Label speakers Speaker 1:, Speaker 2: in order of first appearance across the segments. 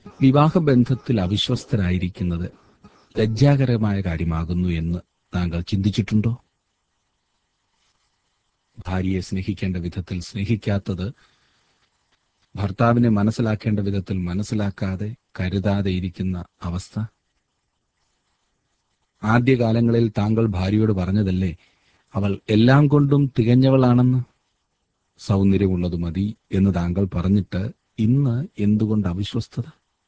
Speaker 1: വിവാഹബന്ധത്തിൽ അവിശ്വസ്തരായിരിക്കുന്നത് ലജ്ജാകരമായ കാര്യമാകുന്നു എന്ന് താങ്കൾ ചിന്തിച്ചിട്ടുണ്ടോ ഭാര്യയെ സ്നേഹിക്കേണ്ട വിധത്തിൽ സ്നേഹിക്കാത്തത് ഭർത്താവിനെ മനസ്സിലാക്കേണ്ട വിധത്തിൽ മനസ്സിലാക്കാതെ കരുതാതെ ഇരിക്കുന്ന അവസ്ഥ ആദ്യകാലങ്ങളിൽ താങ്കൾ ഭാര്യയോട് പറഞ്ഞതല്ലേ അവൾ എല്ലാം കൊണ്ടും തികഞ്ഞവളാണെന്ന് സൗന്ദര്യമുള്ളത് മതി എന്ന് താങ്കൾ പറഞ്ഞിട്ട് ഇന്ന് എന്തുകൊണ്ട് അവിശ്വസ്തത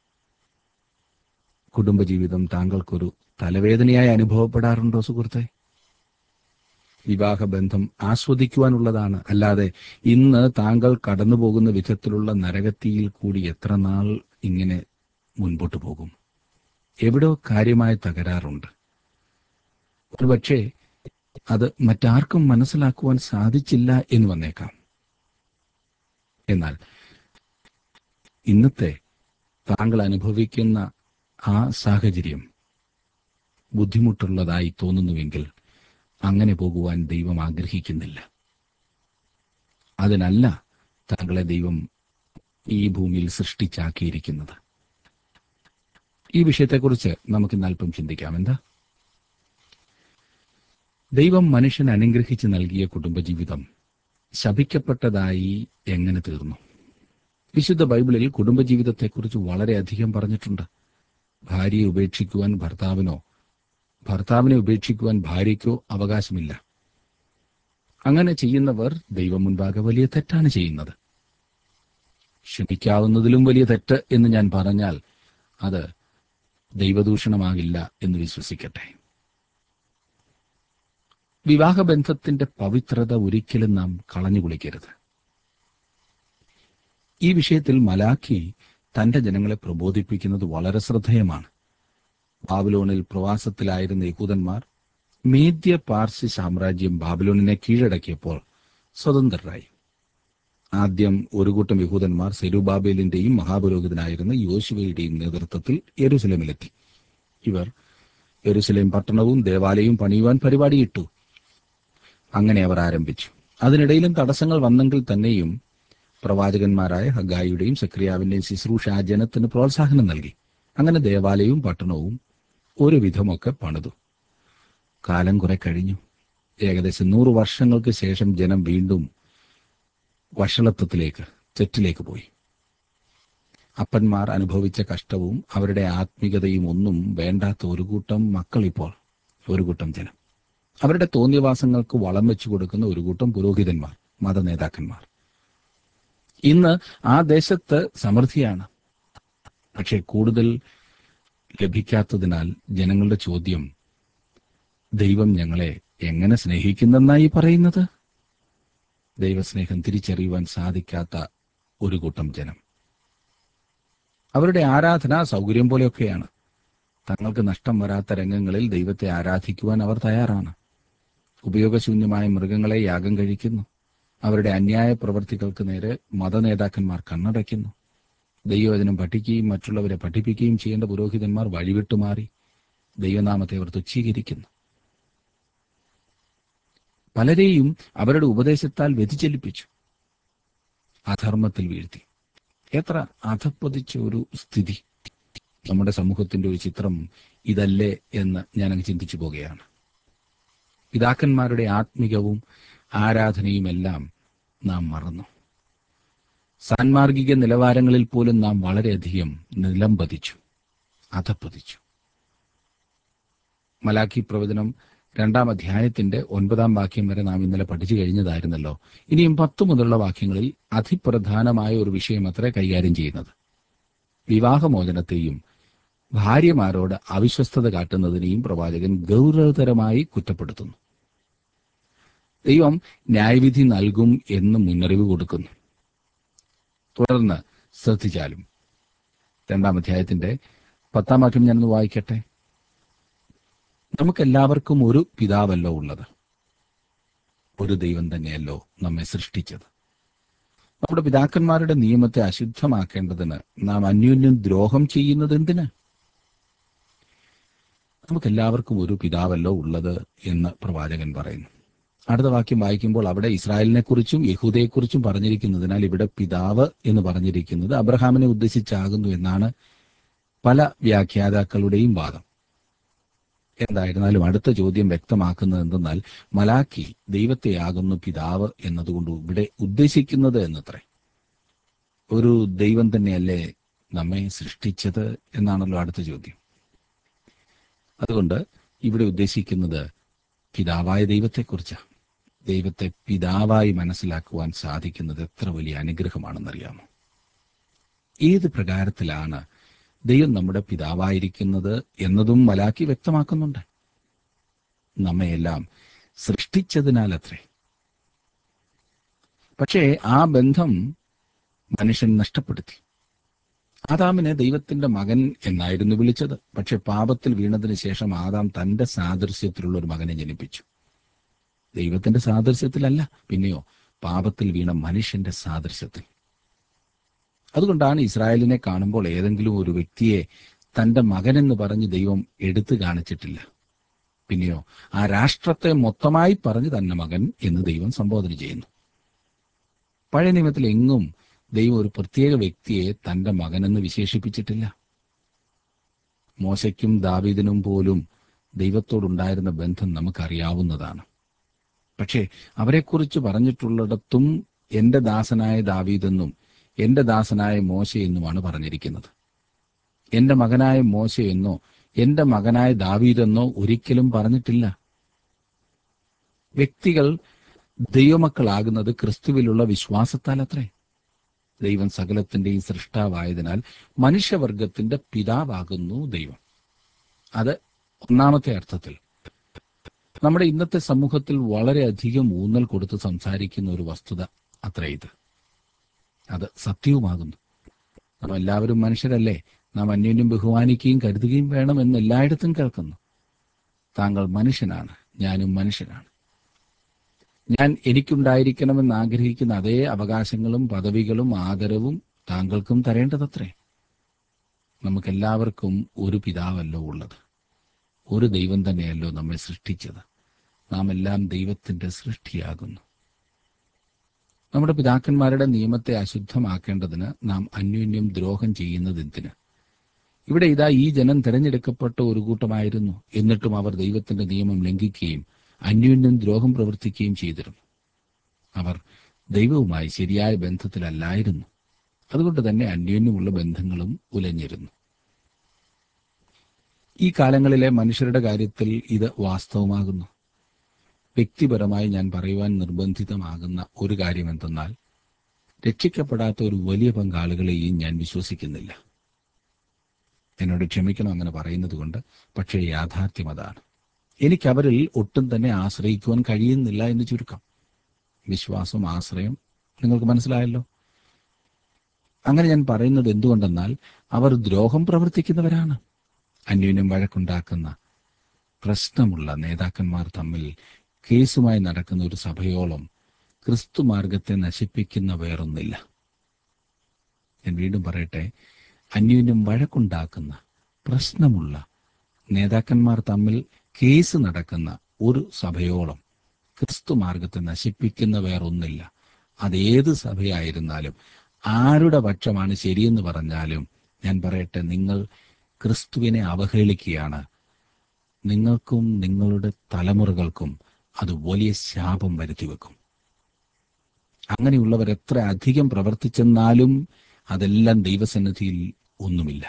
Speaker 1: കുടുംബജീവിതം താങ്കൾക്കൊരു തലവേദനയായി അനുഭവപ്പെടാറുണ്ടോ സുഹൃത്തെ വിവാഹബന്ധം ആസ്വദിക്കുവാനുള്ളതാണ് അല്ലാതെ ഇന്ന് താങ്കൾ കടന്നു പോകുന്ന വിധത്തിലുള്ള നരകത്തിയിൽ കൂടി എത്ര നാൾ ഇങ്ങനെ മുൻപോട്ട് പോകും എവിടോ കാര്യമായ തകരാറുണ്ട് ഒരുപക്ഷെ അത് മറ്റാർക്കും മനസ്സിലാക്കുവാൻ സാധിച്ചില്ല എന്ന് വന്നേക്കാം എന്നാൽ ഇന്നത്തെ താങ്കൾ അനുഭവിക്കുന്ന ആ സാഹചര്യം ബുദ്ധിമുട്ടുള്ളതായി തോന്നുന്നുവെങ്കിൽ അങ്ങനെ പോകുവാൻ ദൈവം ആഗ്രഹിക്കുന്നില്ല അതിനല്ല താങ്കളെ ദൈവം ഈ ഭൂമിയിൽ സൃഷ്ടിച്ചാക്കിയിരിക്കുന്നത് ഈ വിഷയത്തെക്കുറിച്ച് നമുക്ക് ഇന്ന് അല്പം ചിന്തിക്കാം എന്താ ദൈവം മനുഷ്യൻ അനുഗ്രഹിച്ച് നൽകിയ കുടുംബജീവിതം ശപിക്കപ്പെട്ടതായി എങ്ങനെ തീർന്നു വിശുദ്ധ ബൈബിളിൽ കുടുംബജീവിതത്തെക്കുറിച്ച് വളരെയധികം പറഞ്ഞിട്ടുണ്ട് ഭാര്യയെ ഉപേക്ഷിക്കുവാൻ ഭർത്താവിനോ ഭർത്താവിനെ ഉപേക്ഷിക്കുവാൻ ഭാര്യയ്ക്കോ അവകാശമില്ല അങ്ങനെ ചെയ്യുന്നവർ ദൈവം മുൻപാകെ വലിയ തെറ്റാണ് ചെയ്യുന്നത് ക്ഷമിക്കാവുന്നതിലും വലിയ തെറ്റ് എന്ന് ഞാൻ പറഞ്ഞാൽ അത് ദൈവദൂഷണമാകില്ല എന്ന് വിശ്വസിക്കട്ടെ വിവാഹബന്ധത്തിന്റെ പവിത്രത ഒരിക്കലും നാം കളഞ്ഞു കുളിക്കരുത് ഈ വിഷയത്തിൽ മലാഖി തന്റെ ജനങ്ങളെ പ്രബോധിപ്പിക്കുന്നത് വളരെ ശ്രദ്ധേയമാണ് ബാബിലോണിൽ പ്രവാസത്തിലായിരുന്ന യഹൂദന്മാർ മേദ്യ പാർസി സാമ്രാജ്യം ബാബിലോണിനെ കീഴടക്കിയപ്പോൾ സ്വതന്ത്രരായി ആദ്യം ഒരു കൂട്ടം യഹൂദന്മാർ സെരുബാബേലിന്റെയും മഹാപുരോഹിതനായിരുന്ന യോശുവയുടെയും നേതൃത്വത്തിൽ യെരുസലേമിലെത്തി ഇവർ യെരുസലേം പട്ടണവും ദേവാലയവും പണിയുവാൻ പരിപാടിയിട്ടു അങ്ങനെ അവർ ആരംഭിച്ചു അതിനിടയിലും തടസ്സങ്ങൾ വന്നെങ്കിൽ തന്നെയും പ്രവാചകന്മാരായ ഹഗായിയുടെയും സക്രിയാവിന്റെയും ശുശ്രൂഷ ആ ജനത്തിന് പ്രോത്സാഹനം നൽകി അങ്ങനെ ദേവാലയവും പട്ടണവും ഒരു വിധമൊക്കെ പണിതു കാലം കുറെ കഴിഞ്ഞു ഏകദേശം നൂറ് വർഷങ്ങൾക്ക് ശേഷം ജനം വീണ്ടും വഷളത്വത്തിലേക്ക് തെറ്റിലേക്ക് പോയി അപ്പന്മാർ അനുഭവിച്ച കഷ്ടവും അവരുടെ ആത്മീകതയും ഒന്നും വേണ്ടാത്ത ഒരു കൂട്ടം മക്കൾ ഇപ്പോൾ ഒരു കൂട്ടം ജനം അവരുടെ തോന്നിയവാസങ്ങൾക്ക് വളം വെച്ചു കൊടുക്കുന്ന ഒരു കൂട്ടം പുരോഹിതന്മാർ മതനേതാക്കന്മാർ ഇന്ന് ആ ദേശത്ത് സമൃദ്ധിയാണ് പക്ഷെ കൂടുതൽ ലഭിക്കാത്തതിനാൽ ജനങ്ങളുടെ ചോദ്യം ദൈവം ഞങ്ങളെ എങ്ങനെ സ്നേഹിക്കുന്നെന്നായി പറയുന്നത് ദൈവസ്നേഹം തിരിച്ചറിയുവാൻ സാധിക്കാത്ത ഒരു കൂട്ടം ജനം അവരുടെ ആരാധന സൗകര്യം പോലെയൊക്കെയാണ് തങ്ങൾക്ക് നഷ്ടം വരാത്ത രംഗങ്ങളിൽ ദൈവത്തെ ആരാധിക്കുവാൻ അവർ തയ്യാറാണ് ഉപയോഗശൂന്യമായ മൃഗങ്ങളെ യാഗം കഴിക്കുന്നു അവരുടെ അന്യായ പ്രവൃത്തികൾക്ക് നേരെ മതനേതാക്കന്മാർ കണ്ണടയ്ക്കുന്നു ദൈവവചനം പഠിക്കുകയും മറ്റുള്ളവരെ പഠിപ്പിക്കുകയും ചെയ്യേണ്ട പുരോഹിതന്മാർ വഴിവിട്ടുമാറി ദൈവനാമത്തെ അവർ തുച്ഛീകരിക്കുന്നു പലരെയും അവരുടെ ഉപദേശത്താൽ വ്യതിചലിപ്പിച്ചു അധർമ്മത്തിൽ വീഴ്ത്തി എത്ര അധപ്പതിച്ച ഒരു സ്ഥിതി നമ്മുടെ സമൂഹത്തിന്റെ ഒരു ചിത്രം ഇതല്ലേ എന്ന് ഞാൻ അങ്ങ് ചിന്തിച്ചു പോകുകയാണ് പിതാക്കന്മാരുടെ ആത്മികവും ആരാധനയും എല്ലാം നാം മറന്നു സാൻമാർഗിക നിലവാരങ്ങളിൽ പോലും നാം വളരെയധികം നിലംപതിച്ചു അധപ്പതിച്ചു മലാഖി പ്രവചനം രണ്ടാം അധ്യായത്തിന്റെ ഒൻപതാം വാക്യം വരെ നാം ഇന്നലെ പഠിച്ചു കഴിഞ്ഞതായിരുന്നല്ലോ ഇനിയും പത്ത് മുതലുള്ള വാക്യങ്ങളിൽ അതിപ്രധാനമായ ഒരു വിഷയം അത്ര കൈകാര്യം ചെയ്യുന്നത് വിവാഹമോചനത്തെയും ഭാര്യമാരോട് അവിശ്വസ്തത കാട്ടുന്നതിനെയും പ്രവാചകൻ ഗൗരവതരമായി കുറ്റപ്പെടുത്തുന്നു ദൈവം ന്യായവിധി നൽകും എന്ന് മുന്നറിവ് കൊടുക്കുന്നു തുടർന്ന് ശ്രദ്ധിച്ചാലും രണ്ടാം അധ്യായത്തിന്റെ പത്താം വാക്യം ഞാനൊന്ന് വായിക്കട്ടെ നമുക്കെല്ലാവർക്കും ഒരു പിതാവല്ലോ ഉള്ളത് ഒരു ദൈവം തന്നെയല്ലോ നമ്മെ സൃഷ്ടിച്ചത് നമ്മുടെ പിതാക്കന്മാരുടെ നിയമത്തെ അശുദ്ധമാക്കേണ്ടതിന് നാം അന്യോന്യം ദ്രോഹം ചെയ്യുന്നത് എന്തിന് നമുക്കെല്ലാവർക്കും ഒരു പിതാവല്ലോ ഉള്ളത് എന്ന് പ്രവാചകൻ പറയുന്നു അടുത്ത വാക്യം വായിക്കുമ്പോൾ അവിടെ ഇസ്രായേലിനെ കുറിച്ചും യഹൂദയെക്കുറിച്ചും പറഞ്ഞിരിക്കുന്നതിനാൽ ഇവിടെ പിതാവ് എന്ന് പറഞ്ഞിരിക്കുന്നത് അബ്രഹാമിനെ ഉദ്ദേശിച്ചാകുന്നു എന്നാണ് പല വ്യാഖ്യാതാക്കളുടെയും വാദം എന്തായിരുന്നാലും അടുത്ത ചോദ്യം വ്യക്തമാക്കുന്നത് എന്തെന്നാൽ മലാക്കി ദൈവത്തെയാകുന്നു പിതാവ് എന്നതുകൊണ്ട് ഇവിടെ ഉദ്ദേശിക്കുന്നത് എന്നത്രേ ഒരു ദൈവം തന്നെയല്ലേ നമ്മെ സൃഷ്ടിച്ചത് എന്നാണല്ലോ അടുത്ത ചോദ്യം അതുകൊണ്ട് ഇവിടെ ഉദ്ദേശിക്കുന്നത് പിതാവായ ദൈവത്തെക്കുറിച്ചാണ് ദൈവത്തെ പിതാവായി മനസ്സിലാക്കുവാൻ സാധിക്കുന്നത് എത്ര വലിയ അനുഗ്രഹമാണെന്നറിയാമോ ഏത് പ്രകാരത്തിലാണ് ദൈവം നമ്മുടെ പിതാവായിരിക്കുന്നത് എന്നതും മലാക്കി വ്യക്തമാക്കുന്നുണ്ട് നമ്മയെല്ലാം സൃഷ്ടിച്ചതിനാലത്രേ പക്ഷേ ആ ബന്ധം മനുഷ്യൻ നഷ്ടപ്പെടുത്തി ആദാമിനെ ദൈവത്തിന്റെ മകൻ എന്നായിരുന്നു വിളിച്ചത് പക്ഷെ പാപത്തിൽ വീണതിന് ശേഷം ആദാം തന്റെ സാദൃശ്യത്തിലുള്ള ഒരു മകനെ ജനിപ്പിച്ചു ദൈവത്തിന്റെ സാദൃശ്യത്തിലല്ല പിന്നെയോ പാപത്തിൽ വീണ മനുഷ്യന്റെ സാദൃശ്യത്തിൽ അതുകൊണ്ടാണ് ഇസ്രായേലിനെ കാണുമ്പോൾ ഏതെങ്കിലും ഒരു വ്യക്തിയെ തന്റെ മകനെന്ന് പറഞ്ഞ് ദൈവം എടുത്തു കാണിച്ചിട്ടില്ല പിന്നെയോ ആ രാഷ്ട്രത്തെ മൊത്തമായി പറഞ്ഞ് തന്നെ മകൻ എന്ന് ദൈവം സംബോധന ചെയ്യുന്നു പഴയ നിയമത്തിൽ എങ്ങും ദൈവം ഒരു പ്രത്യേക വ്യക്തിയെ തന്റെ മകനെന്ന് വിശേഷിപ്പിച്ചിട്ടില്ല മോശയ്ക്കും ദാവീദിനും പോലും ദൈവത്തോടുണ്ടായിരുന്ന ബന്ധം നമുക്കറിയാവുന്നതാണ് പക്ഷേ അവരെക്കുറിച്ച് പറഞ്ഞിട്ടുള്ളിടത്തും എന്റെ ദാസനായ ദാവീദെന്നും എന്റെ ദാസനായ മോശ എന്നുമാണ് പറഞ്ഞിരിക്കുന്നത് എന്റെ മകനായ മോശ എന്നോ എന്റെ മകനായ ദാവീദെന്നോ ഒരിക്കലും പറഞ്ഞിട്ടില്ല വ്യക്തികൾ ദൈവമക്കളാകുന്നത് ക്രിസ്തുവിലുള്ള വിശ്വാസത്താൽ അത്രേ ദൈവം സകലത്തിന്റെയും സൃഷ്ടാവായതിനാൽ മനുഷ്യവർഗത്തിന്റെ പിതാവാകുന്നു ദൈവം അത് ഒന്നാമത്തെ അർത്ഥത്തിൽ നമ്മുടെ ഇന്നത്തെ സമൂഹത്തിൽ വളരെയധികം ഊന്നൽ കൊടുത്ത് സംസാരിക്കുന്ന ഒരു വസ്തുത അത്രേ ഇത് അത് സത്യവുമാകുന്നു നാം എല്ലാവരും മനുഷ്യരല്ലേ നാം അന്യോന്യം ബഹുമാനിക്കുകയും കരുതുകയും വേണം എന്ന് എല്ലായിടത്തും കേൾക്കുന്നു താങ്കൾ മനുഷ്യനാണ് ഞാനും മനുഷ്യനാണ് ഞാൻ എനിക്കുണ്ടായിരിക്കണമെന്ന് ആഗ്രഹിക്കുന്ന അതേ അവകാശങ്ങളും പദവികളും ആദരവും താങ്കൾക്കും തരേണ്ടതത്രേ നമുക്കെല്ലാവർക്കും ഒരു പിതാവല്ലോ ഉള്ളത് ഒരു ദൈവം തന്നെയല്ലോ നമ്മെ സൃഷ്ടിച്ചത് നാം എല്ലാം ദൈവത്തിന്റെ സൃഷ്ടിയാകുന്നു നമ്മുടെ പിതാക്കന്മാരുടെ നിയമത്തെ അശുദ്ധമാക്കേണ്ടതിന് നാം അന്യോന്യം ദ്രോഹം ചെയ്യുന്നത് എന്തിന് ഇവിടെ ഇതാ ഈ ജനം തിരഞ്ഞെടുക്കപ്പെട്ട ഒരു കൂട്ടമായിരുന്നു എന്നിട്ടും അവർ ദൈവത്തിന്റെ നിയമം ലംഘിക്കുകയും അന്യോന്യം ദ്രോഹം പ്രവർത്തിക്കുകയും ചെയ്തിരുന്നു അവർ ദൈവവുമായി ശരിയായ ബന്ധത്തിലല്ലായിരുന്നു അതുകൊണ്ട് തന്നെ അന്യോന്യമുള്ള ബന്ധങ്ങളും ഉലഞ്ഞിരുന്നു ഈ കാലങ്ങളിലെ മനുഷ്യരുടെ കാര്യത്തിൽ ഇത് വാസ്തവമാകുന്നു വ്യക്തിപരമായി ഞാൻ പറയുവാൻ നിർബന്ധിതമാകുന്ന ഒരു കാര്യം എന്തെന്നാൽ രക്ഷിക്കപ്പെടാത്ത ഒരു വലിയ പങ്കാളുകളെയും ഞാൻ വിശ്വസിക്കുന്നില്ല എന്നോട് ക്ഷമിക്കണം അങ്ങനെ പറയുന്നത് കൊണ്ട് പക്ഷേ യാഥാർത്ഥ്യം അതാണ് എനിക്ക് അവരിൽ ഒട്ടും തന്നെ ആശ്രയിക്കുവാൻ കഴിയുന്നില്ല എന്ന് ചുരുക്കം വിശ്വാസം ആശ്രയം നിങ്ങൾക്ക് മനസ്സിലായല്ലോ അങ്ങനെ ഞാൻ പറയുന്നത് എന്തുകൊണ്ടെന്നാൽ അവർ ദ്രോഹം പ്രവർത്തിക്കുന്നവരാണ് അന്യോന്യം വഴക്കുണ്ടാക്കുന്ന പ്രശ്നമുള്ള നേതാക്കന്മാർ തമ്മിൽ കേസുമായി നടക്കുന്ന ഒരു സഭയോളം ക്രിസ്തു മാർഗത്തെ നശിപ്പിക്കുന്ന വേറൊന്നില്ല ഞാൻ വീണ്ടും പറയട്ടെ അന്യോന്യം വഴക്കുണ്ടാക്കുന്ന പ്രശ്നമുള്ള നേതാക്കന്മാർ തമ്മിൽ കേസ് നടക്കുന്ന ഒരു സഭയോളം ക്രിസ്തു മാർഗത്തെ നശിപ്പിക്കുന്ന വേറൊന്നില്ല അതേത് സഭയായിരുന്നാലും ആരുടെ പക്ഷമാണ് ശരിയെന്ന് പറഞ്ഞാലും ഞാൻ പറയട്ടെ നിങ്ങൾ ക്രിസ്തുവിനെ അവഹേളിക്കുകയാണ് നിങ്ങൾക്കും നിങ്ങളുടെ തലമുറകൾക്കും അത് വലിയ ശാപം വരുത്തി വെക്കും അങ്ങനെയുള്ളവർ എത്ര അധികം പ്രവർത്തിച്ചെന്നാലും അതെല്ലാം ദൈവസന്നിധിയിൽ ഒന്നുമില്ല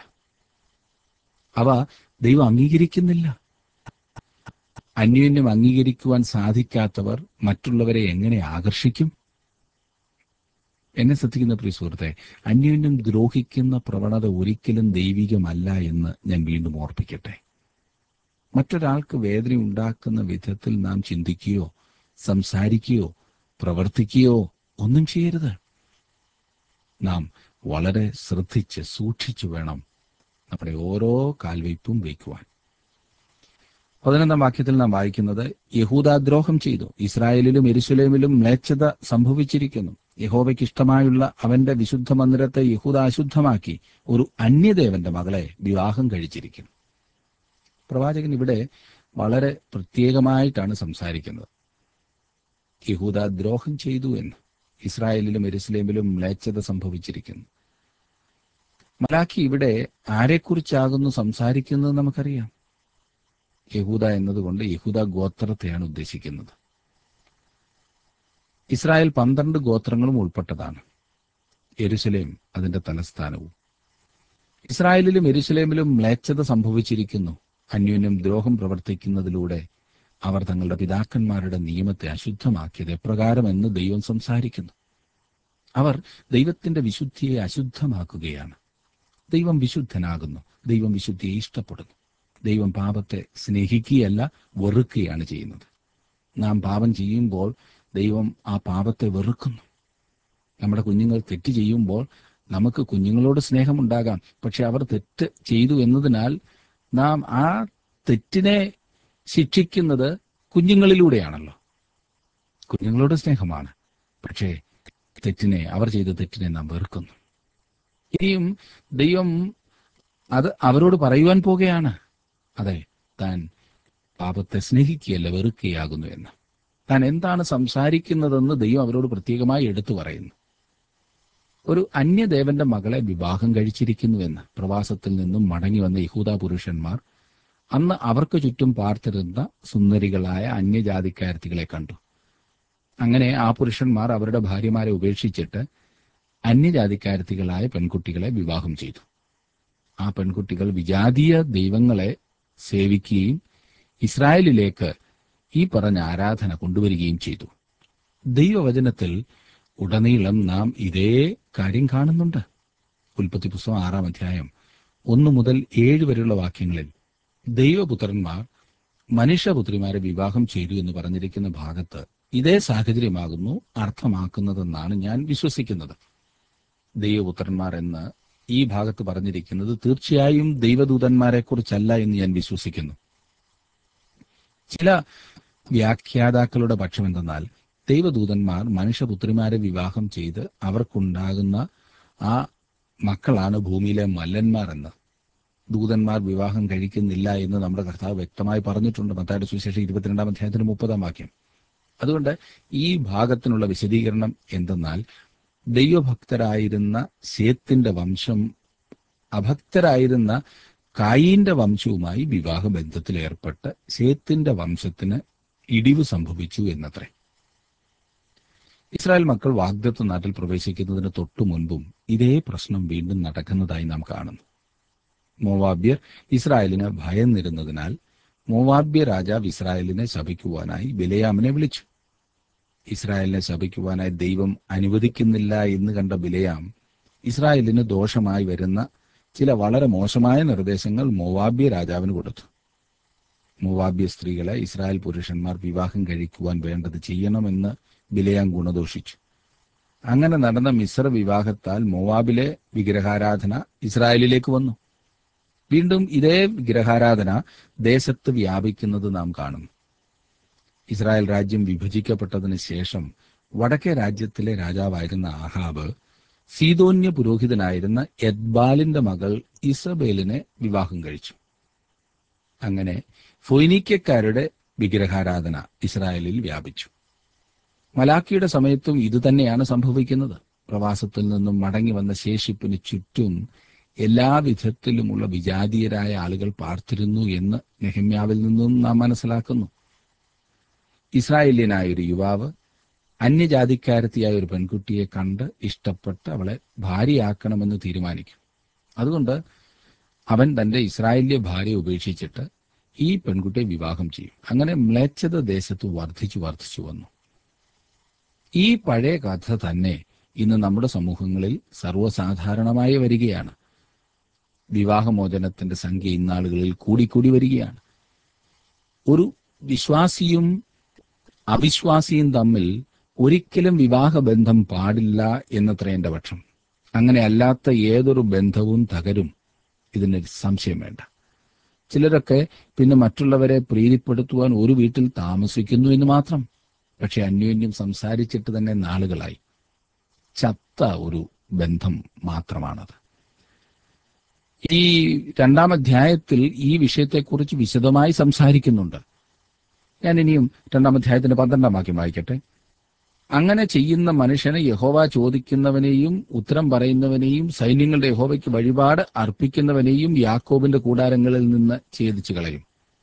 Speaker 1: അവ ദൈവം അംഗീകരിക്കുന്നില്ല അന്യോന്യം അംഗീകരിക്കുവാൻ സാധിക്കാത്തവർ മറ്റുള്ളവരെ എങ്ങനെ ആകർഷിക്കും എന്നെ ശ്രദ്ധിക്കുന്ന പ്രിയ സുഹൃത്തെ അന്യോന്യം ദ്രോഹിക്കുന്ന പ്രവണത ഒരിക്കലും ദൈവികമല്ല എന്ന് ഞാൻ വീണ്ടും ഓർപ്പിക്കട്ടെ മറ്റൊരാൾക്ക് വേദന ഉണ്ടാക്കുന്ന വിധത്തിൽ നാം ചിന്തിക്കുകയോ സംസാരിക്കുകയോ പ്രവർത്തിക്കുകയോ ഒന്നും ചെയ്യരുത് നാം വളരെ ശ്രദ്ധിച്ച് സൂക്ഷിച്ചു വേണം നമ്മുടെ ഓരോ കാൽവയ്പും വയ്ക്കുവാൻ പതിനൊന്നാം വാക്യത്തിൽ നാം വായിക്കുന്നത് യഹൂദാദ്രോഹം ചെയ്തു ഇസ്രായേലിലും എരുസലേമിലും മ്ലേച്ഛത സംഭവിച്ചിരിക്കുന്നു യഹോവയ്ക്ക് ഇഷ്ടമായുള്ള അവന്റെ വിശുദ്ധ മന്ദിരത്തെ യഹൂദ അശുദ്ധമാക്കി ഒരു അന്യദേവന്റെ മകളെ വിവാഹം കഴിച്ചിരിക്കുന്നു പ്രവാചകൻ ഇവിടെ വളരെ പ്രത്യേകമായിട്ടാണ് സംസാരിക്കുന്നത് യഹൂദ ദ്രോഹം ചെയ്തു എന്ന് ഇസ്രായേലിലും എരുസലേമിലും മ്ലേച്ഛത സംഭവിച്ചിരിക്കുന്നു മലാഖി ഇവിടെ ആരെക്കുറിച്ചാകുന്നു സംസാരിക്കുന്നത് നമുക്കറിയാം യഹൂദ എന്നതുകൊണ്ട് യഹൂദ ഗോത്രത്തെയാണ് ഉദ്ദേശിക്കുന്നത് ഇസ്രായേൽ പന്ത്രണ്ട് ഗോത്രങ്ങളും ഉൾപ്പെട്ടതാണ് യെരുസലേം അതിന്റെ തലസ്ഥാനവും ഇസ്രായേലിലും യെരുസലേമിലും മ്ലേച്ഛത സംഭവിച്ചിരിക്കുന്നു അന്യോന്യം ദ്രോഹം പ്രവർത്തിക്കുന്നതിലൂടെ അവർ തങ്ങളുടെ പിതാക്കന്മാരുടെ നിയമത്തെ അശുദ്ധമാക്കിയത് എപ്രകാരമെന്ന് ദൈവം സംസാരിക്കുന്നു അവർ ദൈവത്തിന്റെ വിശുദ്ധിയെ അശുദ്ധമാക്കുകയാണ് ദൈവം വിശുദ്ധനാകുന്നു ദൈവം വിശുദ്ധിയെ ഇഷ്ടപ്പെടുന്നു ദൈവം പാപത്തെ സ്നേഹിക്കുകയല്ല വെറുക്കുകയാണ് ചെയ്യുന്നത് നാം പാപം ചെയ്യുമ്പോൾ ദൈവം ആ പാപത്തെ വെറുക്കുന്നു നമ്മുടെ കുഞ്ഞുങ്ങൾ തെറ്റ് ചെയ്യുമ്പോൾ നമുക്ക് കുഞ്ഞുങ്ങളോട് സ്നേഹമുണ്ടാകാം പക്ഷെ അവർ തെറ്റ് ചെയ്തു എന്നതിനാൽ നാം ആ തെറ്റിനെ ശിക്ഷിക്കുന്നത് കുഞ്ഞുങ്ങളിലൂടെയാണല്ലോ കുഞ്ഞുങ്ങളോട് സ്നേഹമാണ് പക്ഷേ തെറ്റിനെ അവർ ചെയ്ത തെറ്റിനെ നാം വെറുക്കുന്നു ഇനിയും ദൈവം അത് അവരോട് പറയുവാൻ പോകുകയാണ് അതെ താൻ പാപത്തെ സ്നേഹിക്കുകയല്ല വെറുക്കുകയാകുന്നു എന്ന് താൻ എന്താണ് സംസാരിക്കുന്നതെന്ന് ദൈവം അവരോട് പ്രത്യേകമായി എടുത്തു പറയുന്നു ഒരു അന്യദേവന്റെ മകളെ വിവാഹം കഴിച്ചിരിക്കുന്നുവെന്ന് പ്രവാസത്തിൽ നിന്നും മടങ്ങി വന്ന യഹൂദ പുരുഷന്മാർ അന്ന് അവർക്ക് ചുറ്റും പാർത്തിരുന്ന സുന്ദരികളായ അന്യജാതിക്കാരത്തികളെ കണ്ടു അങ്ങനെ ആ പുരുഷന്മാർ അവരുടെ ഭാര്യമാരെ ഉപേക്ഷിച്ചിട്ട് അന്യജാതിക്കാരത്തികളായ പെൺകുട്ടികളെ വിവാഹം ചെയ്തു ആ പെൺകുട്ടികൾ വിജാതീയ ദൈവങ്ങളെ സേവിക്കുകയും ഇസ്രായേലിലേക്ക് ഈ പറഞ്ഞ ആരാധന കൊണ്ടുവരികയും ചെയ്തു ദൈവവചനത്തിൽ ഉടനീളം നാം ഇതേ കാര്യം കാണുന്നുണ്ട് ഉൽപ്പത്തി പുസ്തകം ആറാം അധ്യായം ഒന്ന് മുതൽ ഏഴ് വരെയുള്ള വാക്യങ്ങളിൽ ദൈവപുത്രന്മാർ മനുഷ്യപുത്രിമാരെ വിവാഹം ചെയ്തു എന്ന് പറഞ്ഞിരിക്കുന്ന ഭാഗത്ത് ഇതേ സാഹചര്യമാകുന്നു അർത്ഥമാക്കുന്നതെന്നാണ് ഞാൻ വിശ്വസിക്കുന്നത് ദൈവപുത്രന്മാർ എന്ന് ഈ ഭാഗത്ത് പറഞ്ഞിരിക്കുന്നത് തീർച്ചയായും ദൈവദൂതന്മാരെ കുറിച്ചല്ല എന്ന് ഞാൻ വിശ്വസിക്കുന്നു ചില വ്യാഖ്യാതാക്കളുടെ പക്ഷം എന്തെന്നാൽ ദൈവദൂതന്മാർ മനുഷ്യപുത്രിമാരെ വിവാഹം ചെയ്ത് അവർക്കുണ്ടാകുന്ന ആ മക്കളാണ് ഭൂമിയിലെ മല്ലന്മാർ എന്ന് ദൂതന്മാർ വിവാഹം കഴിക്കുന്നില്ല എന്ന് നമ്മുടെ കർത്താവ് വ്യക്തമായി പറഞ്ഞിട്ടുണ്ട് മത്തായുടെ സുവിശേഷം ഇരുപത്തിരണ്ടാം അധ്യായത്തിന് മുപ്പതാം വാക്യം അതുകൊണ്ട് ഈ ഭാഗത്തിനുള്ള വിശദീകരണം എന്തെന്നാൽ ദൈവഭക്തരായിരുന്ന ശേത്തിന്റെ വംശം അഭക്തരായിരുന്ന കായീന്റെ വംശവുമായി വിവാഹ ബന്ധത്തിൽ ഏർപ്പെട്ട് ശേത്തിന്റെ വംശത്തിന് ഇടിവ് സംഭവിച്ചു എന്നത്രേ ഇസ്രായേൽ മക്കൾ വാഗ്ദത്ത നാട്ടിൽ പ്രവേശിക്കുന്നതിന് തൊട്ടു മുൻപും ഇതേ പ്രശ്നം വീണ്ടും നടക്കുന്നതായി നാം കാണുന്നു മോവാബ്യർ ഇസ്രായേലിന് ഭയന്നിരുന്നതിനാൽ മോവാബ്യ രാജാവ് ഇസ്രായേലിനെ ശപിക്കുവാനായി ബിലയാമിനെ വിളിച്ചു ഇസ്രായേലിനെ ശപിക്കുവാനായി ദൈവം അനുവദിക്കുന്നില്ല എന്ന് കണ്ട ബിലയാം ഇസ്രായേലിന് ദോഷമായി വരുന്ന ചില വളരെ മോശമായ നിർദ്ദേശങ്ങൾ മോവാബ്യ രാജാവിന് കൊടുത്തു മോവാബ്യ സ്ത്രീകളെ ഇസ്രായേൽ പുരുഷന്മാർ വിവാഹം കഴിക്കുവാൻ വേണ്ടത് ചെയ്യണമെന്ന് ബിലയാം ഗുണദോഷിച്ചു അങ്ങനെ നടന്ന മിശ്ര വിവാഹത്താൽ മോവാബിലെ വിഗ്രഹാരാധന ഇസ്രായേലിലേക്ക് വന്നു വീണ്ടും ഇതേ വിഗ്രഹാരാധന ദേശത്ത് വ്യാപിക്കുന്നത് നാം കാണുന്നു ഇസ്രായേൽ രാജ്യം വിഭജിക്കപ്പെട്ടതിന് ശേഷം വടക്കേ രാജ്യത്തിലെ രാജാവായിരുന്ന ആഹാബ് സീതോന്യ പുരോഹിതനായിരുന്ന എദ്ബാലിന്റെ മകൾ ഇസബേലിനെ വിവാഹം കഴിച്ചു അങ്ങനെ ഫൊയ്നീക്കക്കാരുടെ വിഗ്രഹാരാധന ഇസ്രായേലിൽ വ്യാപിച്ചു മലാക്കിയുടെ സമയത്തും ഇതുതന്നെയാണ് സംഭവിക്കുന്നത് പ്രവാസത്തിൽ നിന്നും മടങ്ങി വന്ന ശേഷിപ്പിന് ചുറ്റും എല്ലാ വിധത്തിലുമുള്ള വിജാതീയരായ ആളുകൾ പാർത്തിരുന്നു എന്ന് നെഹമ്യാവിൽ നിന്നും നാം മനസ്സിലാക്കുന്നു ഇസ്രായേല്യനായ ഒരു യുവാവ് അന്യജാതിക്കാരത്തിയായ ഒരു പെൺകുട്ടിയെ കണ്ട് ഇഷ്ടപ്പെട്ട് അവളെ ഭാര്യയാക്കണമെന്ന് തീരുമാനിക്കും അതുകൊണ്ട് അവൻ തന്റെ ഇസ്രായേല്യ ഭാര്യ ഉപേക്ഷിച്ചിട്ട് ഈ പെൺകുട്ടിയെ വിവാഹം ചെയ്യും അങ്ങനെ മ്ലേച്ഛത ദേശത്ത് വർദ്ധിച്ചു വർദ്ധിച്ചു വന്നു ഈ പഴയ കഥ തന്നെ ഇന്ന് നമ്മുടെ സമൂഹങ്ങളിൽ സർവ്വസാധാരണമായി വരികയാണ് വിവാഹമോചനത്തിന്റെ സംഖ്യ ഇന്നാളുകളിൽ കൂടിക്കൂടി വരികയാണ് ഒരു വിശ്വാസിയും അവിശ്വാസിയും തമ്മിൽ ഒരിക്കലും വിവാഹബന്ധം പാടില്ല എന്നത്ര എന്റെ പക്ഷം അങ്ങനെ അല്ലാത്ത ഏതൊരു ബന്ധവും തകരും ഇതിന് സംശയം വേണ്ട ചിലരൊക്കെ പിന്നെ മറ്റുള്ളവരെ പ്രീതിപ്പെടുത്തുവാൻ ഒരു വീട്ടിൽ താമസിക്കുന്നു എന്ന് മാത്രം പക്ഷെ അന്യോന്യം സംസാരിച്ചിട്ട് തന്നെ നാളുകളായി ചത്ത ഒരു ബന്ധം മാത്രമാണത് ഈ രണ്ടാം അധ്യായത്തിൽ ഈ വിഷയത്തെക്കുറിച്ച് വിശദമായി സംസാരിക്കുന്നുണ്ട് ഞാൻ ഇനിയും രണ്ടാം അധ്യായത്തിന്റെ പന്ത്രണ്ടാം വാക്യം വായിക്കട്ടെ അങ്ങനെ ചെയ്യുന്ന മനുഷ്യനെ യഹോവ ചോദിക്കുന്നവനെയും ഉത്തരം പറയുന്നവനെയും സൈന്യങ്ങളുടെ യഹോവയ്ക്ക് വഴിപാട് അർപ്പിക്കുന്നവനെയും യാക്കോബിന്റെ കൂടാരങ്ങളിൽ നിന്ന് ഛേദിച്ചു കളയും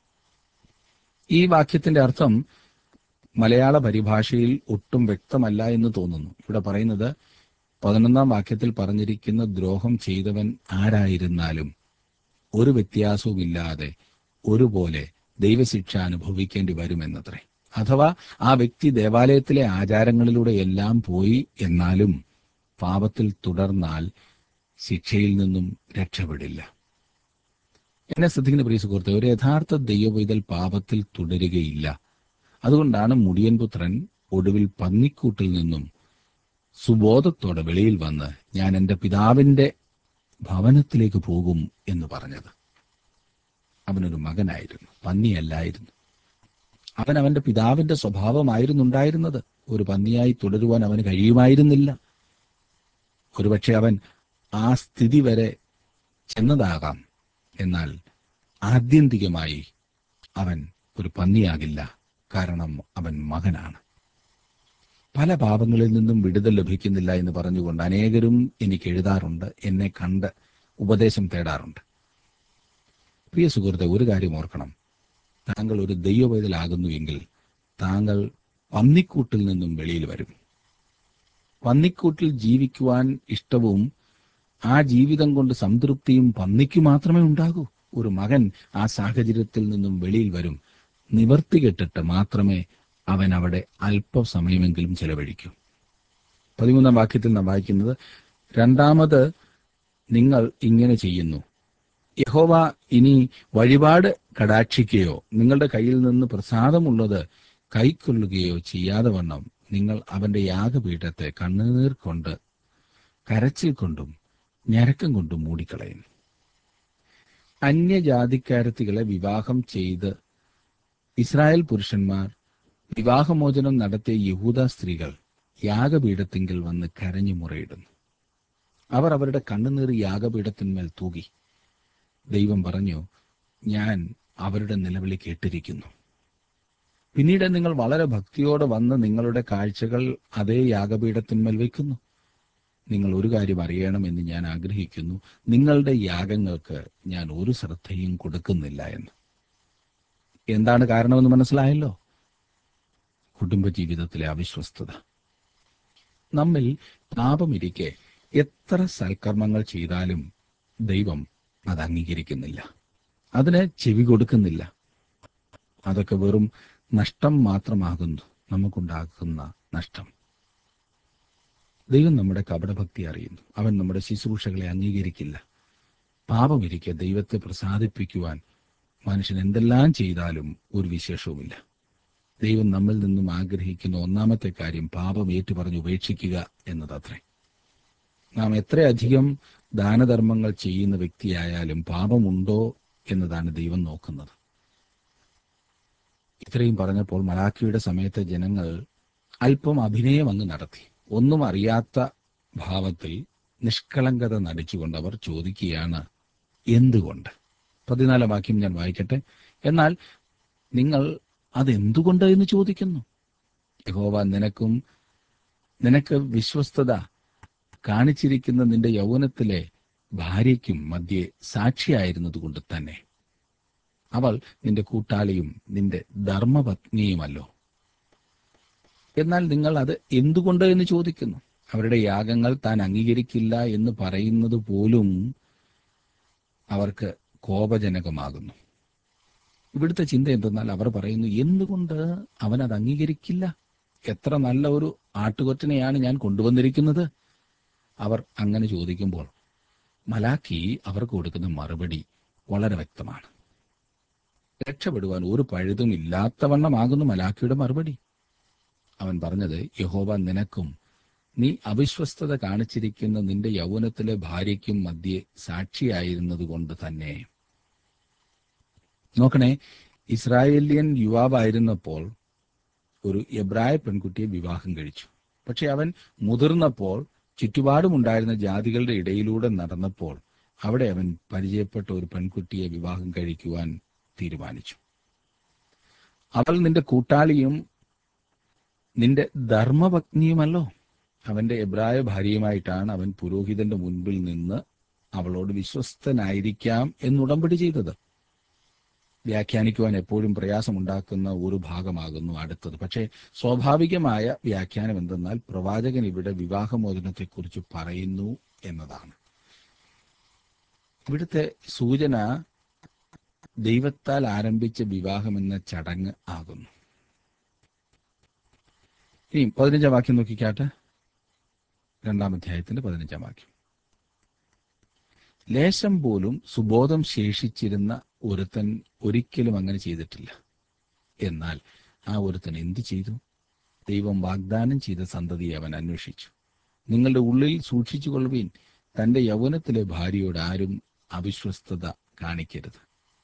Speaker 1: ഈ വാക്യത്തിന്റെ അർത്ഥം മലയാള പരിഭാഷയിൽ ഒട്ടും വ്യക്തമല്ല എന്ന് തോന്നുന്നു ഇവിടെ പറയുന്നത് പതിനൊന്നാം വാക്യത്തിൽ പറഞ്ഞിരിക്കുന്ന ദ്രോഹം ചെയ്തവൻ ആരായിരുന്നാലും ഒരു വ്യത്യാസവുമില്ലാതെ ഒരുപോലെ ദൈവശിക്ഷ അനുഭവിക്കേണ്ടി വരുമെന്നത്രേ അഥവാ ആ വ്യക്തി ദേവാലയത്തിലെ ആചാരങ്ങളിലൂടെ എല്ലാം പോയി എന്നാലും പാപത്തിൽ തുടർന്നാൽ ശിക്ഷയിൽ നിന്നും രക്ഷപ്പെടില്ല എന്നെ ശ്രദ്ധിക്കുന്ന പ്രിയ സുഹൃത്തെ ഒരു യഥാർത്ഥ ദൈവവൈതൽ പാപത്തിൽ തുടരുകയില്ല അതുകൊണ്ടാണ് മുടിയൻ പുത്രൻ ഒടുവിൽ പന്നിക്കൂട്ടിൽ നിന്നും സുബോധത്തോടെ വെളിയിൽ വന്ന് ഞാൻ എൻ്റെ പിതാവിന്റെ ഭവനത്തിലേക്ക് പോകും എന്ന് പറഞ്ഞത് അവനൊരു മകനായിരുന്നു പന്നിയല്ലായിരുന്നു അവൻ അവന്റെ പിതാവിന്റെ സ്വഭാവമായിരുന്നുണ്ടായിരുന്നത് ഒരു പന്നിയായി തുടരുവാൻ അവന് കഴിയുമായിരുന്നില്ല ഒരുപക്ഷെ അവൻ ആ സ്ഥിതി വരെ ചെന്നതാകാം എന്നാൽ ആത്യന്തികമായി അവൻ ഒരു പന്നിയാകില്ല കാരണം അവൻ മകനാണ് പല പാപങ്ങളിൽ നിന്നും വിടുതൽ ലഭിക്കുന്നില്ല എന്ന് പറഞ്ഞുകൊണ്ട് അനേകരും എനിക്ക് എഴുതാറുണ്ട് എന്നെ കണ്ട് ഉപദേശം തേടാറുണ്ട് പ്രിയ സുഹൃത്തെ ഒരു കാര്യം ഓർക്കണം താങ്കൾ ഒരു ദൈവവൈതലാകുന്നുവെങ്കിൽ താങ്കൾ പന്നിക്കൂട്ടിൽ നിന്നും വെളിയിൽ വരും പന്നിക്കൂട്ടിൽ ജീവിക്കുവാൻ ഇഷ്ടവും ആ ജീവിതം കൊണ്ട് സംതൃപ്തിയും പന്നിക്ക് മാത്രമേ ഉണ്ടാകൂ ഒരു മകൻ ആ സാഹചര്യത്തിൽ നിന്നും വെളിയിൽ വരും നിവർത്തി കെട്ടിട്ട് മാത്രമേ അവൻ അവിടെ അല്പസമയമെങ്കിലും ചെലവഴിക്കൂ പതിമൂന്നാം വാക്യത്തിൽ നാം വായിക്കുന്നത് രണ്ടാമത് നിങ്ങൾ ഇങ്ങനെ ചെയ്യുന്നു യഹോവ ഇനി വഴിപാട് കടാക്ഷിക്കുകയോ നിങ്ങളുടെ കയ്യിൽ നിന്ന് പ്രസാദമുള്ളത് കൈക്കൊള്ളുകയോ ചെയ്യാതെ വണ്ണം നിങ്ങൾ അവന്റെ യാഗപീഠത്തെ കണ്ണുനീർ കൊണ്ട് കരച്ചിൽ കൊണ്ടും ഞരക്കം കൊണ്ടും മൂടിക്കളയുന്നു അന്യജാതിക്കാരത്തികളെ വിവാഹം ചെയ്ത് ഇസ്രായേൽ പുരുഷന്മാർ വിവാഹമോചനം നടത്തിയ യഹൂദ സ്ത്രീകൾ യാഗപീഠത്തിങ്കിൽ വന്ന് കരഞ്ഞു മുറയിടുന്നു അവർ അവരുടെ കണ്ണുനീർ യാഗപീഠത്തിന്മേൽ തൂകി ദൈവം പറഞ്ഞു ഞാൻ അവരുടെ നിലവിളി കേട്ടിരിക്കുന്നു പിന്നീട് നിങ്ങൾ വളരെ ഭക്തിയോടെ വന്ന് നിങ്ങളുടെ കാഴ്ചകൾ അതേ യാഗപീഠത്തിന്മേൽ വയ്ക്കുന്നു നിങ്ങൾ ഒരു കാര്യം അറിയണമെന്ന് ഞാൻ ആഗ്രഹിക്കുന്നു നിങ്ങളുടെ യാഗങ്ങൾക്ക് ഞാൻ ഒരു ശ്രദ്ധയും കൊടുക്കുന്നില്ല എന്ന് എന്താണ് കാരണമെന്ന് മനസ്സിലായല്ലോ കുടുംബജീവിതത്തിലെ അവിശ്വസ്തത നമ്മിൽ പാപമിരിക്കെ എത്ര സൽക്കർമ്മങ്ങൾ ചെയ്താലും ദൈവം അത് അംഗീകരിക്കുന്നില്ല അതിന് ചെവി കൊടുക്കുന്നില്ല അതൊക്കെ വെറും നഷ്ടം മാത്രമാകുന്നു നമുക്കുണ്ടാക്കുന്ന നഷ്ടം ദൈവം നമ്മുടെ കപടഭക്തി അറിയുന്നു അവൻ നമ്മുടെ ശുശ്രൂഷകളെ അംഗീകരിക്കില്ല പാപമിരിക്കെ ദൈവത്തെ പ്രസാദിപ്പിക്കുവാൻ മനുഷ്യൻ എന്തെല്ലാം ചെയ്താലും ഒരു വിശേഷവുമില്ല ദൈവം നമ്മിൽ നിന്നും ആഗ്രഹിക്കുന്ന ഒന്നാമത്തെ കാര്യം പാപം ഏറ്റുപറഞ്ഞ് ഉപേക്ഷിക്കുക എന്നതത്രേ നാം എത്രയധികം ദാനധർമ്മങ്ങൾ ചെയ്യുന്ന വ്യക്തിയായാലും പാപമുണ്ടോ എന്നതാണ് ദൈവം നോക്കുന്നത് ഇത്രയും പറഞ്ഞപ്പോൾ മലാഖിയുടെ സമയത്തെ ജനങ്ങൾ അല്പം അഭിനയം അങ്ങ് നടത്തി ഒന്നും അറിയാത്ത ഭാവത്തിൽ നിഷ്കളങ്കത നടിച്ചുകൊണ്ട് അവർ ചോദിക്കുകയാണ് എന്തുകൊണ്ട് പതിനാലാം വാക്യം ഞാൻ വായിക്കട്ടെ എന്നാൽ നിങ്ങൾ അതെന്തുകൊണ്ട് എന്ന് ചോദിക്കുന്നു യഹോവ നിനക്കും നിനക്ക് വിശ്വസ്തത കാണിച്ചിരിക്കുന്ന നിന്റെ യൗവനത്തിലെ ഭാര്യയ്ക്കും മധ്യേ സാക്ഷിയായിരുന്നത് കൊണ്ട് തന്നെ അവൾ നിന്റെ കൂട്ടാളിയും നിന്റെ ധർമ്മപത്നിയുമല്ലോ എന്നാൽ നിങ്ങൾ അത് എന്തുകൊണ്ട് എന്ന് ചോദിക്കുന്നു അവരുടെ യാഗങ്ങൾ താൻ അംഗീകരിക്കില്ല എന്ന് പറയുന്നത് പോലും അവർക്ക് കോപജനകമാകുന്നു ഇവിടുത്തെ ചിന്ത എന്തെന്നാൽ അവർ പറയുന്നു എന്തുകൊണ്ട് അവൻ അത് അംഗീകരിക്കില്ല എത്ര നല്ല ഒരു ആട്ടുകൊറ്റനെയാണ് ഞാൻ കൊണ്ടുവന്നിരിക്കുന്നത് അവർ അങ്ങനെ ചോദിക്കുമ്പോൾ മലാക്കി അവർക്ക് കൊടുക്കുന്ന മറുപടി വളരെ വ്യക്തമാണ് രക്ഷപ്പെടുവാൻ ഒരു പഴുതും ഇല്ലാത്തവണ്ണമാകുന്നു മലാക്കിയുടെ മറുപടി അവൻ പറഞ്ഞത് യഹോവ നിനക്കും നീ അവിശ്വസ്തത കാണിച്ചിരിക്കുന്ന നിന്റെ യൗവനത്തിലെ ഭാര്യയ്ക്കും മധ്യേ സാക്ഷിയായിരുന്നത് കൊണ്ട് തന്നെ നോക്കണേ ഇസ്രായേലിയൻ യുവാവായിരുന്നപ്പോൾ ഒരു എബ്രായ പെൺകുട്ടിയെ വിവാഹം കഴിച്ചു പക്ഷെ അവൻ മുതിർന്നപ്പോൾ ചുറ്റുപാടുമുണ്ടായിരുന്ന ജാതികളുടെ ഇടയിലൂടെ നടന്നപ്പോൾ അവിടെ അവൻ പരിചയപ്പെട്ട ഒരു പെൺകുട്ടിയെ വിവാഹം കഴിക്കുവാൻ തീരുമാനിച്ചു അവൾ നിന്റെ കൂട്ടാളിയും നിന്റെ ധർമ്മപത്നിയുമല്ലോ അവന്റെ എബ്രായ ഭാര്യയുമായിട്ടാണ് അവൻ പുരോഹിതന്റെ മുൻപിൽ നിന്ന് അവളോട് വിശ്വസ്തനായിരിക്കാം എന്നുടമ്പടി ചെയ്തത് വ്യാഖ്യാനിക്കുവാൻ എപ്പോഴും പ്രയാസമുണ്ടാക്കുന്ന ഒരു ഭാഗമാകുന്നു അടുത്തത് പക്ഷേ സ്വാഭാവികമായ വ്യാഖ്യാനം എന്തെന്നാൽ പ്രവാചകൻ ഇവിടെ വിവാഹമോചനത്തെക്കുറിച്ച് പറയുന്നു എന്നതാണ് ഇവിടുത്തെ സൂചന ദൈവത്താൽ ആരംഭിച്ച വിവാഹം എന്ന ചടങ്ങ് ആകുന്നു ഇനി പതിനഞ്ചാം വാക്യം നോക്കിക്കാട്ടെ രണ്ടാം അധ്യായത്തിന്റെ പതിനഞ്ചാം വാക്യം ലേശം പോലും സുബോധം ശേഷിച്ചിരുന്ന ഒരുത്തൻ ഒരിക്കലും അങ്ങനെ ചെയ്തിട്ടില്ല എന്നാൽ ആ ഒരുത്തൻ എന്തു ചെയ്തു ദൈവം വാഗ്ദാനം ചെയ്ത സന്തതിയെ അവൻ അന്വേഷിച്ചു നിങ്ങളുടെ ഉള്ളിൽ സൂക്ഷിച്ചു കൊള്ളുവീൻ തന്റെ യൗവനത്തിലെ ഭാര്യയോട് ആരും അവിശ്വസ്തത കാണിക്കരുത്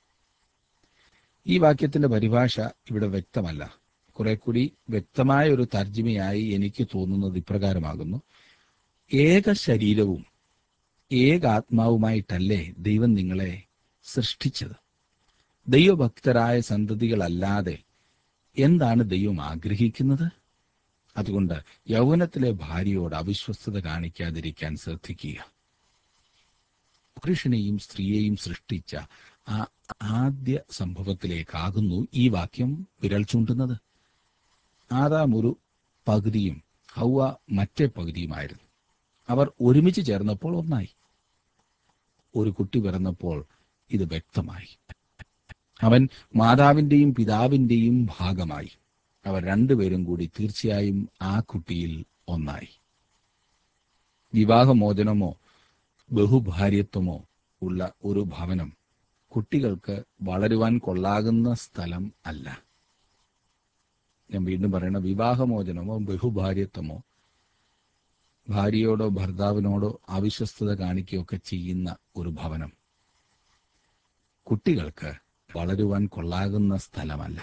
Speaker 1: ഈ വാക്യത്തിന്റെ പരിഭാഷ ഇവിടെ വ്യക്തമല്ല കുറെ കൂടി വ്യക്തമായ ഒരു തർജ്ജിമയായി എനിക്ക് തോന്നുന്നത് ഇപ്രകാരമാകുന്നു ഏക ശരീരവും ഏകാത്മാവുമായിട്ടല്ലേ ദൈവം നിങ്ങളെ സൃഷ്ടിച്ചത് ദൈവഭക്തരായ സന്തതികളല്ലാതെ എന്താണ് ദൈവം ആഗ്രഹിക്കുന്നത് അതുകൊണ്ട് യൗവനത്തിലെ ഭാര്യയോട് അവിശ്വസ്തത കാണിക്കാതിരിക്കാൻ ശ്രദ്ധിക്കുക പുരുഷനെയും സ്ത്രീയെയും സൃഷ്ടിച്ച ആ ആദ്യ സംഭവത്തിലേക്കാകുന്നു ഈ വാക്യം വിരൽ ചൂണ്ടുന്നത് ആദാം ഒരു പകുതിയും ഹൗവ മറ്റേ പകുതിയുമായിരുന്നു അവർ ഒരുമിച്ച് ചേർന്നപ്പോൾ ഒന്നായി ഒരു കുട്ടി പിറന്നപ്പോൾ ഇത് വ്യക്തമായി അവൻ മാതാവിന്റെയും പിതാവിന്റെയും ഭാഗമായി അവർ രണ്ടുപേരും കൂടി തീർച്ചയായും ആ കുട്ടിയിൽ ഒന്നായി വിവാഹമോചനമോ ബഹുഭാര്യത്വമോ ഉള്ള ഒരു ഭവനം കുട്ടികൾക്ക് വളരുവാൻ കൊള്ളാകുന്ന സ്ഥലം അല്ല ഞാൻ വീണ്ടും പറയണ വിവാഹമോചനമോ ബഹുഭാര്യത്വമോ ഭാര്യയോടോ ഭർത്താവിനോടോ അവിശ്വസ്തത കാണിക്കുകയൊക്കെ ചെയ്യുന്ന ഒരു ഭവനം കുട്ടികൾക്ക് വളരുവാൻ കൊള്ളാകുന്ന സ്ഥലമല്ല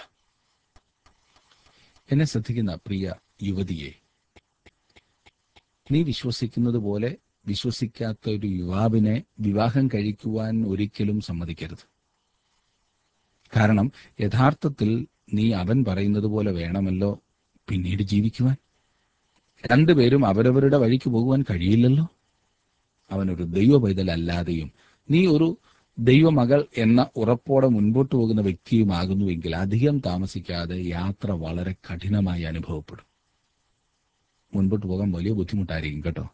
Speaker 1: എന്നെ ശ്രദ്ധിക്കുന്ന പ്രിയ യുവതിയെ നീ വിശ്വസിക്കുന്നത് പോലെ വിശ്വസിക്കാത്ത ഒരു യുവാവിനെ വിവാഹം കഴിക്കുവാൻ ഒരിക്കലും സമ്മതിക്കരുത് കാരണം യഥാർത്ഥത്തിൽ നീ അവൻ പറയുന്നത് പോലെ വേണമല്ലോ പിന്നീട് ജീവിക്കുവാൻ രണ്ടുപേരും അവരവരുടെ വഴിക്ക് പോകുവാൻ കഴിയില്ലല്ലോ അവനൊരു ദൈവ പൈതലല്ലാതെയും നീ ഒരു ദൈവമകൾ എന്ന ഉറപ്പോടെ മുൻപോട്ട് പോകുന്ന വ്യക്തിയുമാകുന്നുവെങ്കിൽ അധികം താമസിക്കാതെ യാത്ര വളരെ കഠിനമായി അനുഭവപ്പെടും മുൻപോട്ട് പോകാൻ വലിയ ബുദ്ധിമുട്ടായിരിക്കും കേട്ടോ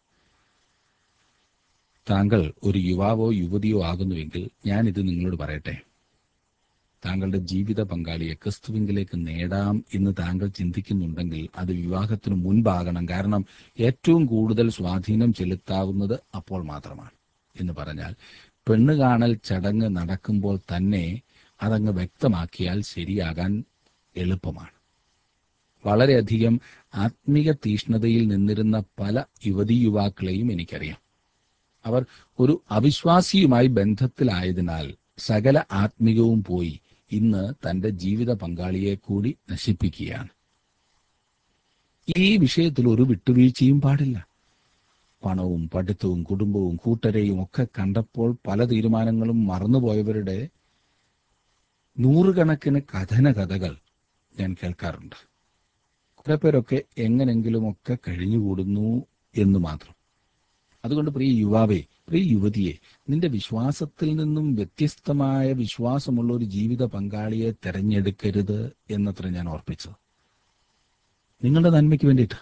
Speaker 1: താങ്കൾ ഒരു യുവാവോ യുവതിയോ ആകുന്നുവെങ്കിൽ ഞാൻ ഇത് നിങ്ങളോട് പറയട്ടെ താങ്കളുടെ ജീവിത പങ്കാളിയെ ക്രിസ്തുവിങ്കിലേക്ക് നേടാം എന്ന് താങ്കൾ ചിന്തിക്കുന്നുണ്ടെങ്കിൽ അത് വിവാഹത്തിന് മുൻപാകണം കാരണം ഏറ്റവും കൂടുതൽ സ്വാധീനം ചെലുത്താവുന്നത് അപ്പോൾ മാത്രമാണ് എന്ന് പറഞ്ഞാൽ പെണ്ണ് കാണൽ ചടങ്ങ് നടക്കുമ്പോൾ തന്നെ അതങ്ങ് വ്യക്തമാക്കിയാൽ ശരിയാകാൻ എളുപ്പമാണ് വളരെയധികം ആത്മീക തീഷ്ണതയിൽ നിന്നിരുന്ന പല യുവതീ യുവാക്കളെയും എനിക്കറിയാം അവർ ഒരു അവിശ്വാസിയുമായി ബന്ധത്തിലായതിനാൽ സകല ആത്മികവും പോയി ഇന്ന് തന്റെ ജീവിത പങ്കാളിയെ കൂടി നശിപ്പിക്കുകയാണ് ഈ വിഷയത്തിൽ ഒരു വിട്ടുവീഴ്ചയും പാടില്ല പണവും പഠിത്തവും കുടുംബവും കൂട്ടരെയും ഒക്കെ കണ്ടപ്പോൾ പല തീരുമാനങ്ങളും മറന്നുപോയവരുടെ നൂറുകണക്കിന് കഥന കഥകൾ ഞാൻ കേൾക്കാറുണ്ട് കുറെ പേരൊക്കെ എങ്ങനെങ്കിലുമൊക്കെ കഴിഞ്ഞുകൂടുന്നു എന്ന് മാത്രം അതുകൊണ്ട് പ്രിയ യുവാവേ പ്രിയ യുവതിയെ നിന്റെ വിശ്വാസത്തിൽ നിന്നും വ്യത്യസ്തമായ വിശ്വാസമുള്ള ഒരു ജീവിത പങ്കാളിയെ തെരഞ്ഞെടുക്കരുത് എന്നത്ര ഞാൻ ഓർപ്പിച്ചത് നിങ്ങളുടെ നന്മയ്ക്ക് വേണ്ടിയിട്ട്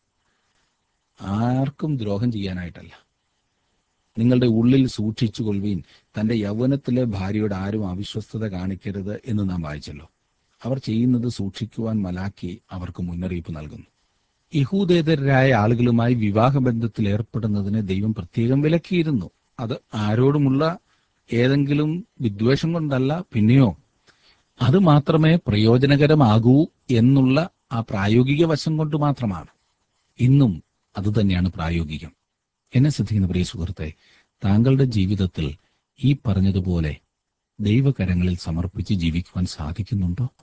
Speaker 1: ആർക്കും ദ്രോഹം ചെയ്യാനായിട്ടല്ല നിങ്ങളുടെ ഉള്ളിൽ സൂക്ഷിച്ചു കൊള്ളുവീൻ തന്റെ യൗവനത്തിലെ ഭാര്യയോട് ആരും അവിശ്വസ്തത കാണിക്കരുത് എന്ന് നാം വായിച്ചല്ലോ അവർ ചെയ്യുന്നത് സൂക്ഷിക്കുവാൻ മലാക്കി അവർക്ക് മുന്നറിയിപ്പ് നൽകുന്നു യഹൂദേതരായ ആളുകളുമായി വിവാഹബന്ധത്തിൽ ഏർപ്പെടുന്നതിന് ദൈവം പ്രത്യേകം വിലക്കിയിരുന്നു അത് ആരോടുമുള്ള ഏതെങ്കിലും വിദ്വേഷം കൊണ്ടല്ല പിന്നെയോ അത് മാത്രമേ പ്രയോജനകരമാകൂ എന്നുള്ള ആ പ്രായോഗിക വശം കൊണ്ട് മാത്രമാണ് ഇന്നും അത് തന്നെയാണ് പ്രായോഗികം എന്നെ ശ്രദ്ധിക്കുന്ന പ്രിയ സുഹൃത്തെ താങ്കളുടെ ജീവിതത്തിൽ ഈ പറഞ്ഞതുപോലെ ദൈവകരങ്ങളിൽ സമർപ്പിച്ച് ജീവിക്കുവാൻ സാധിക്കുന്നുണ്ടോ